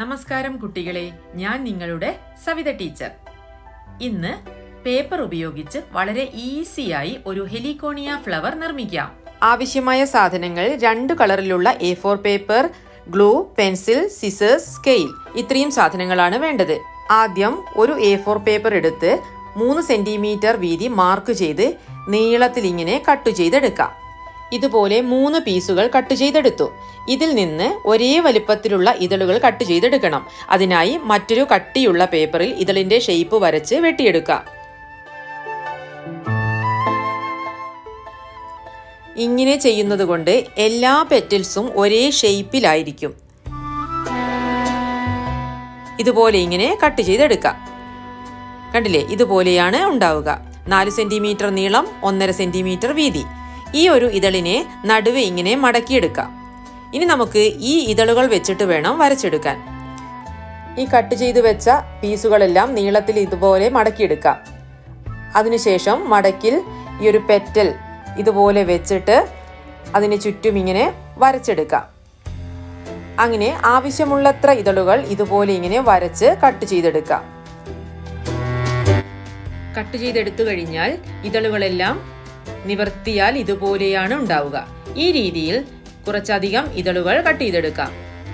നമസ്കാരം കുട്ടികളെ ഞാൻ നിങ്ങളുടെ സവിത ടീച്ചർ ഇന്ന് പേപ്പർ ഉപയോഗിച്ച് വളരെ ഈസിയായി ഒരു ഹെലികോണിയ ഫ്ലവർ നിർമ്മിക്കാം ആവശ്യമായ സാധനങ്ങൾ രണ്ട് കളറിലുള്ള A four paper glue pencil scissors scale ഇത്രയും സാധനങ്ങളാണ് വേണ്ടത് ആദ്യം ഒരു എ ഫോർ പേപ്പർ എടുത്ത് മൂന്ന് സെന്റിമീറ്റർ വീതി മാർക്ക് ചെയ്ത് നീളത്തിൽ ഇങ്ങനെ കട്ട് ചെയ്തെടുക്കാം ഇതുപോലെ മൂന്ന് പീസുകൾ കട്ട് ചെയ്തെടുത്തു ഇതിൽ നിന്ന് ഒരേ വലുപ്പത്തിലുള്ള ഇതളുകൾ കട്ട് ചെയ്തെടുക്കണം അതിനായി മറ്റൊരു കട്ടിയുള്ള പേപ്പറിൽ ഇതളിന്റെ ഷേപ്പ് വരച്ച് വെട്ടിയെടുക്കാം ഇങ്ങനെ ചെയ്യുന്നത് കൊണ്ട് എല്ലാ പെറ്റൽസും ഒരേ ഷേപ്പിലായിരിക്കും ഇതുപോലെ ഇങ്ങനെ കട്ട് ചെയ്തെടുക്കാം കണ്ടില്ലേ ഇതുപോലെയാണ് ഉണ്ടാവുക നാല് സെന്റിമീറ്റർ നീളം ഒന്നര സെന്റിമീറ്റർ വീതി ഈ ഒരു ഇതളിനെ നടുവ് ഇങ്ങനെ മടക്കിയെടുക്കാം ഇനി നമുക്ക് ഈ ഇതളുകൾ വെച്ചിട്ട് വേണം വരച്ചെടുക്കാൻ ഈ കട്ട് ചെയ്ത് വെച്ച പീസുകളെല്ലാം നീളത്തിൽ ഇതുപോലെ മടക്കിയെടുക്കാം അതിനുശേഷം മടക്കിൽ ഈ ഒരു പെറ്റൽ ഇതുപോലെ വെച്ചിട്ട് അതിന് ചുറ്റും ഇങ്ങനെ വരച്ചെടുക്കാം അങ്ങനെ ആവശ്യമുള്ളത്ര ഇതളുകൾ ഇതുപോലെ ഇങ്ങനെ വരച്ച് കട്ട് ചെയ്തെടുക്കാം കട്ട് ചെയ്തെടുത്തു കഴിഞ്ഞാൽ ഇതളുകളെല്ലാം നിവർത്തിയാൽ ഇതുപോലെയാണ് ഉണ്ടാവുക ഈ രീതിയിൽ കുറച്ചധികം ഇതളുകൾ കട്ട് ചെയ്തെടുക്കാം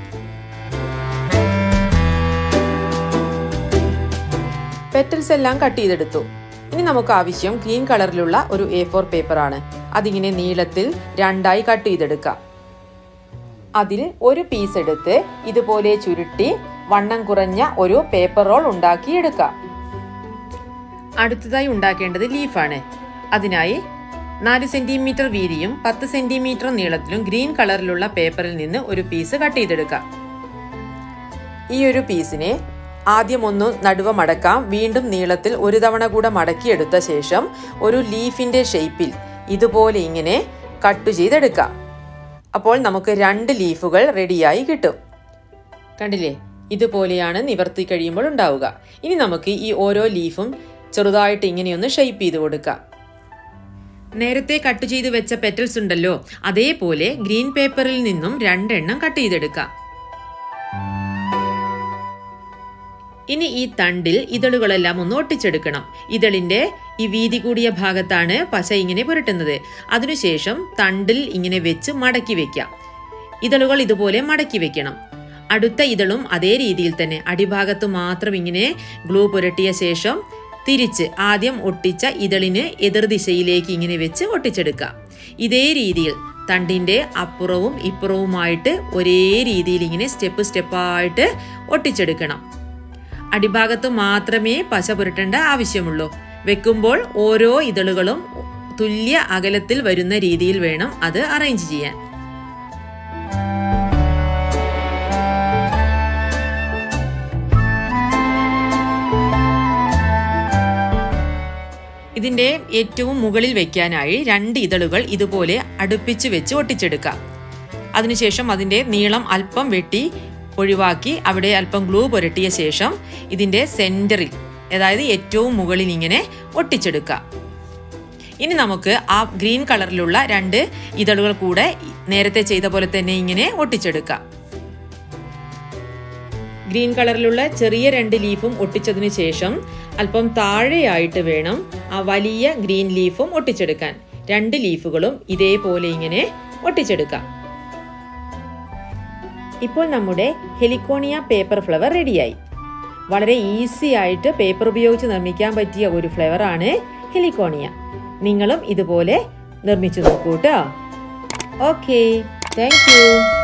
പെറ്റൽസ് എല്ലാം കട്ട് ചെയ്തെടുത്തു ഇനി നമുക്ക് ആവശ്യം ഗ്രീൻ കളറിലുള്ള ഒരു എ ഫോർ പേപ്പർ ആണ് അതിങ്ങനെ നീളത്തിൽ രണ്ടായി കട്ട് ചെയ്തെടുക്കാം അതിൽ ഒരു പീസ് എടുത്ത് ഇതുപോലെ ചുരുട്ടി വണ്ണം കുറഞ്ഞ ഒരു പേപ്പർ റോൾ ഉണ്ടാക്കിയെടുക്കാം അടുത്തതായി ഉണ്ടാക്കേണ്ടത് ലീഫാണ് അതിനായി നാല് സെന്റിമീറ്റർ വീതിയും പത്ത് സെന്റിമീറ്റർ നീളത്തിലും ഗ്രീൻ കളറിലുള്ള പേപ്പറിൽ നിന്ന് ഒരു പീസ് കട്ട് ചെയ്തെടുക്കാം ഈ ഒരു പീസിനെ ആദ്യം ഒന്ന് നടുവ മടക്കാം വീണ്ടും നീളത്തിൽ ഒരു തവണ കൂടെ മടക്കിയെടുത്ത ശേഷം ഒരു ലീഫിന്റെ ഷേപ്പിൽ ഇതുപോലെ ഇങ്ങനെ കട്ട് ചെയ്തെടുക്കാം അപ്പോൾ നമുക്ക് രണ്ട് ലീഫുകൾ റെഡിയായി കിട്ടും കണ്ടില്ലേ ഇതുപോലെയാണ് നിവർത്തി കഴിയുമ്പോൾ ഉണ്ടാവുക ഇനി നമുക്ക് ഈ ഓരോ ലീഫും ചെറുതായിട്ട് ഇങ്ങനെയൊന്ന് ഷേപ്പ് ചെയ്ത് കൊടുക്കാം നേരത്തെ കട്ട് ചെയ്ത് വെച്ച പെറ്റൽസ് ഉണ്ടല്ലോ അതേപോലെ ഗ്രീൻ പേപ്പറിൽ നിന്നും രണ്ടെണ്ണം കട്ട് ചെയ്തെടുക്കാം ഇനി ഈ തണ്ടിൽ ഇതളുകളെല്ലാം ഒന്ന് ഒട്ടിച്ചെടുക്കണം ഇതളിന്റെ ഈ വീതി കൂടിയ ഭാഗത്താണ് പശ ഇങ്ങനെ പുരട്ടുന്നത് അതിനുശേഷം തണ്ടിൽ ഇങ്ങനെ വെച്ച് മടക്കി വെക്കാം ഇതളുകൾ ഇതുപോലെ മടക്കി വെക്കണം അടുത്ത ഇതളും അതേ രീതിയിൽ തന്നെ അടിഭാഗത്ത് മാത്രം ഇങ്ങനെ ഗ്ലൂ പുരട്ടിയ ശേഷം തിരിച്ച് ആദ്യം ഒട്ടിച്ച ഇതളിന് എതിർദിശയിലേക്ക് ഇങ്ങനെ വെച്ച് ഒട്ടിച്ചെടുക്കാം ഇതേ രീതിയിൽ തണ്ടിന്റെ അപ്പുറവും ഇപ്പുറവുമായിട്ട് ഒരേ രീതിയിൽ ഇങ്ങനെ സ്റ്റെപ്പ് സ്റ്റെപ്പായിട്ട് ഒട്ടിച്ചെടുക്കണം അടിഭാഗത്ത് മാത്രമേ പശ പുരട്ടേണ്ട ആവശ്യമുള്ളൂ വെക്കുമ്പോൾ ഓരോ ഇതളുകളും തുല്യ അകലത്തിൽ വരുന്ന രീതിയിൽ വേണം അത് അറേഞ്ച് ചെയ്യാൻ ഇതിന്റെ ഏറ്റവും മുകളിൽ വെക്കാനായി രണ്ട് ഇതളുകൾ ഇതുപോലെ അടുപ്പിച്ച് വെച്ച് ഒട്ടിച്ചെടുക്കാം അതിനുശേഷം അതിന്റെ നീളം അല്പം വെട്ടി ഒഴിവാക്കി അവിടെ അല്പം ഗ്ലൂ പുരട്ടിയ ശേഷം ഇതിന്റെ സെന്ററിൽ അതായത് ഏറ്റവും മുകളിൽ ഇങ്ങനെ ഒട്ടിച്ചെടുക്കാം ഇനി നമുക്ക് ആ ഗ്രീൻ കളറിലുള്ള രണ്ട് ഇതളുകൾ കൂടെ നേരത്തെ ചെയ്ത പോലെ തന്നെ ഇങ്ങനെ ഒട്ടിച്ചെടുക്കാം ഗ്രീൻ കളറിലുള്ള ചെറിയ രണ്ട് ലീഫും ഒട്ടിച്ചതിന് ശേഷം അല്പം താഴെയായിട്ട് വേണം ആ വലിയ ഗ്രീൻ ലീഫും ഒട്ടിച്ചെടുക്കാൻ രണ്ട് ലീഫുകളും ഇതേപോലെ ഇങ്ങനെ ഒട്ടിച്ചെടുക്കാം ഇപ്പോൾ നമ്മുടെ ഹെലിക്കോണിയ പേപ്പർ ഫ്ലവർ റെഡിയായി വളരെ ഈസി ആയിട്ട് പേപ്പർ ഉപയോഗിച്ച് നിർമ്മിക്കാൻ പറ്റിയ ഒരു ഫ്ലവർ ആണ് ഹെലിക്കോണിയ നിങ്ങളും ഇതുപോലെ നിർമ്മിച്ചു നോക്കൂ കേട്ടോ ഓക്കെ താങ്ക് യു